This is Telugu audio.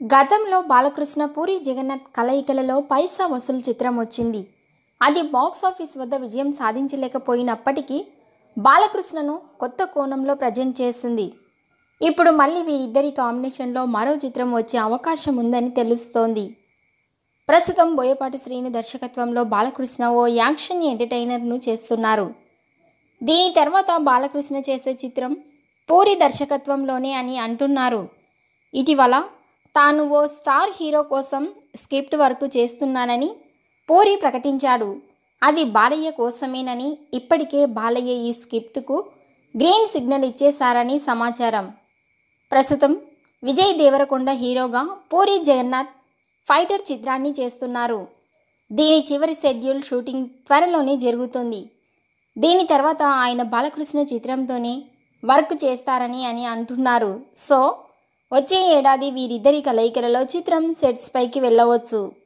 గతంలో బాలకృష్ణ పూరి జగన్నాథ్ కలయికలలో పైసా వసూలు చిత్రం వచ్చింది అది బాక్స్ ఆఫీస్ వద్ద విజయం సాధించలేకపోయినప్పటికీ బాలకృష్ణను కొత్త కోణంలో ప్రజెంట్ చేసింది ఇప్పుడు మళ్ళీ వీరిద్దరి కాంబినేషన్లో మరో చిత్రం వచ్చే అవకాశం ఉందని తెలుస్తోంది ప్రస్తుతం బోయపాటి శ్రీను దర్శకత్వంలో బాలకృష్ణ ఓ యాక్షన్ ఎంటర్టైనర్ను చేస్తున్నారు దీని తర్వాత బాలకృష్ణ చేసే చిత్రం పూరి దర్శకత్వంలోనే అని అంటున్నారు ఇటీవల తాను ఓ స్టార్ హీరో కోసం స్క్రిప్ట్ వర్క్ చేస్తున్నానని పూరి ప్రకటించాడు అది బాలయ్య కోసమేనని ఇప్పటికే బాలయ్య ఈ స్క్రిప్ట్కు గ్రీన్ సిగ్నల్ ఇచ్చేశారని సమాచారం ప్రస్తుతం విజయ్ దేవరకొండ హీరోగా పూరి జగన్నాథ్ ఫైటర్ చిత్రాన్ని చేస్తున్నారు దీని చివరి షెడ్యూల్ షూటింగ్ త్వరలోనే జరుగుతుంది దీని తర్వాత ఆయన బాలకృష్ణ చిత్రంతోనే వర్క్ చేస్తారని అని అంటున్నారు సో వచ్చే ఏడాది వీరిద్దరి కలయికలలో చిత్రం సెట్స్ పైకి వెళ్ళవచ్చు